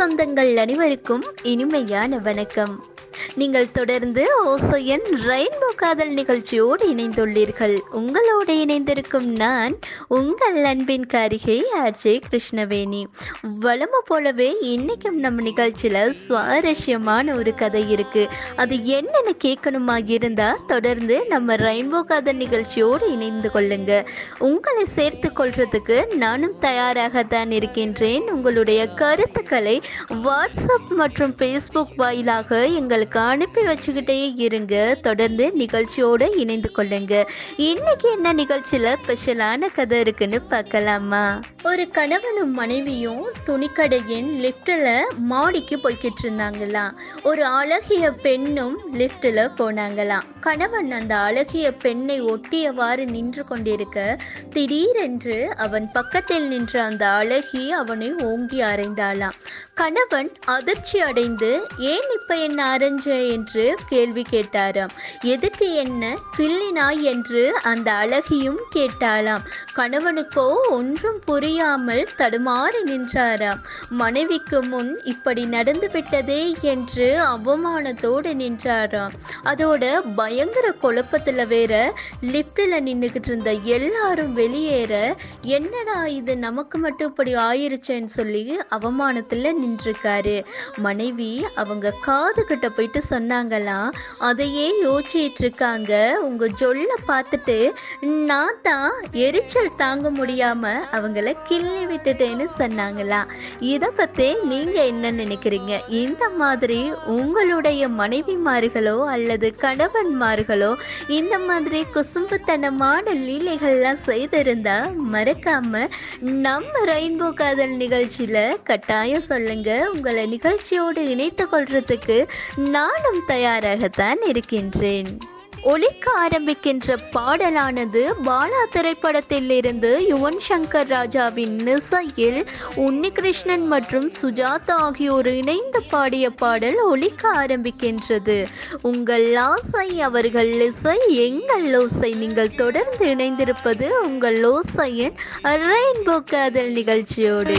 சொந்தங்கள் அனைவருக்கும் இனிமையான வணக்கம் நீங்கள் தொடர்ந்து ஓசையன் ரெயின்போ காதல் நிகழ்ச்சியோடு இணைந்துள்ளீர்கள் உங்களோடு இணைந்திருக்கும் நான் உங்கள் அன்பின் காரிகை அஜய் கிருஷ்ணவேணி வளமை போலவே இன்னைக்கும் நம்ம நிகழ்ச்சியில் சுவாரஸ்யமான ஒரு கதை இருக்கு அது என்னென்னு கேட்கணுமா இருந்தா தொடர்ந்து நம்ம ரெயின்போ காதல் நிகழ்ச்சியோடு இணைந்து கொள்ளுங்க உங்களை சேர்த்து கொள்றதுக்கு நானும் தயாராகத்தான் இருக்கின்றேன் உங்களுடைய கருத்துக்களை வாட்ஸ்அப் மற்றும் ஃபேஸ்புக் வாயிலாக எங்களுக்கு அனுப்பி வச்சுக்கிட்டே இருங்க தொடர்ந்து நிகழ்ச்சியோடு இணைந்து கொள்ளுங்க இன்னைக்கு என்ன நிகழ்ச்சியில் ஸ்பெஷலான கதை இருக்குன்னு பார்க்கலாமா ஒரு கணவனும் மனைவியும் துணிக்கடையின் லிஃப்டில் மாடிக்கு போய்கிட்டு இருந்தாங்களாம் ஒரு அழகிய பெண்ணும் லிஃப்டில் போனாங்களாம் கணவன் அந்த அழகிய பெண்ணை ஒட்டியவாறு நின்று கொண்டிருக்க திடீரென்று அவன் பக்கத்தில் நின்ற அந்த அழகி அவனை ஓங்கி அறைந்தாளாம் கணவன் அதிர்ச்சி அடைந்து ஏன் இப்ப என்ன அரைஞ்ச என்று கேள்வி கேட்டாராம் எதுக்கு என்ன கிள்ளினாய் என்று அந்த அழகியும் கேட்டாளாம் கணவனுக்கோ ஒன்றும் புரியாமல் தடுமாறி நின்றாராம் மனைவிக்கு முன் இப்படி நடந்து விட்டதே என்று அவமானத்தோடு நின்றாராம் அதோட பயங்கர குழப்பத்துல வேற லிஃப்டில் நின்றுக்கிட்டு இருந்த எல்லாரும் வெளியேற என்னடா இது நமக்கு மட்டும் இப்படி ஆயிருச்சேன்னு சொல்லி அவமானத்துல நின்றுருக்காரு மனைவி அவங்க காது கிட்ட போயிட்டு சொன்னாங்களாம் அதையே யோசிச்சிட்டு இருக்காங்க உங்க ஜொல்ல பார்த்துட்டு நான் தான் எரிச்சல் தாங்க முடியாம அவங்கள கிள்ளி விட்டுட்டேன்னு சொன்னாங்களாம் இதை பத்தி நீங்க என்ன நினைக்கிறீங்க இந்த மாதிரி உங்களுடைய மனைவிமார்களோ அல்லது கணவன்மார்களோ இந்த மாதிரி குசும்புத்தனமான லீலைகள்லாம் செய்திருந்தா மறக்காம நம்ம ரெயின்போ காதல் நிகழ்ச்சியில கட்டாயம் சொல்லுங்க உங்களை நிகழ்ச்சியோடு இணைத்து கொள்றதுக்கு நானும் தயாராகத்தான் இருக்கின்றேன் ஒலிக்க ஆரம்பிக்கின்ற பாடலானது பாலா திரைப்படத்தில் இருந்து யுவன் சங்கர் ராஜாவின் இசையில் உன்னிகிருஷ்ணன் மற்றும் சுஜாதா ஆகியோர் இணைந்து பாடிய பாடல் ஒலிக்க ஆரம்பிக்கின்றது உங்கள் ஆசை அவர்கள் இசை எங்கள் ஓசை நீங்கள் தொடர்ந்து இணைந்திருப்பது உங்கள் ஓசையின் ரெயின்போ காதல் நிகழ்ச்சியோடு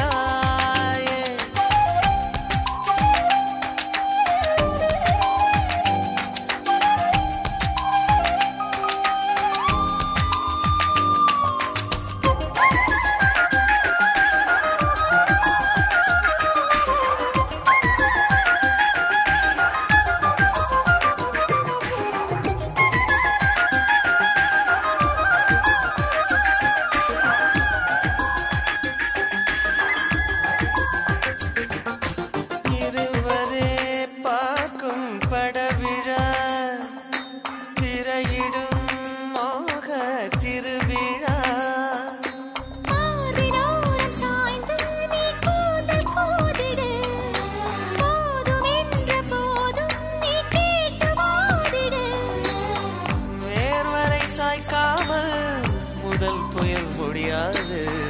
இருவரே பார்க்கும் படவிழா திரையிடும் மோக திருவிழா பார்வினோரம் சாய்ந்து நீ கூந்தல் கோதிடு. போதும் என்ற போதும் நீ கேட்டு வாதிடு. வேர்வரை சாய்க்காமல் முதல் புயல் முடியாது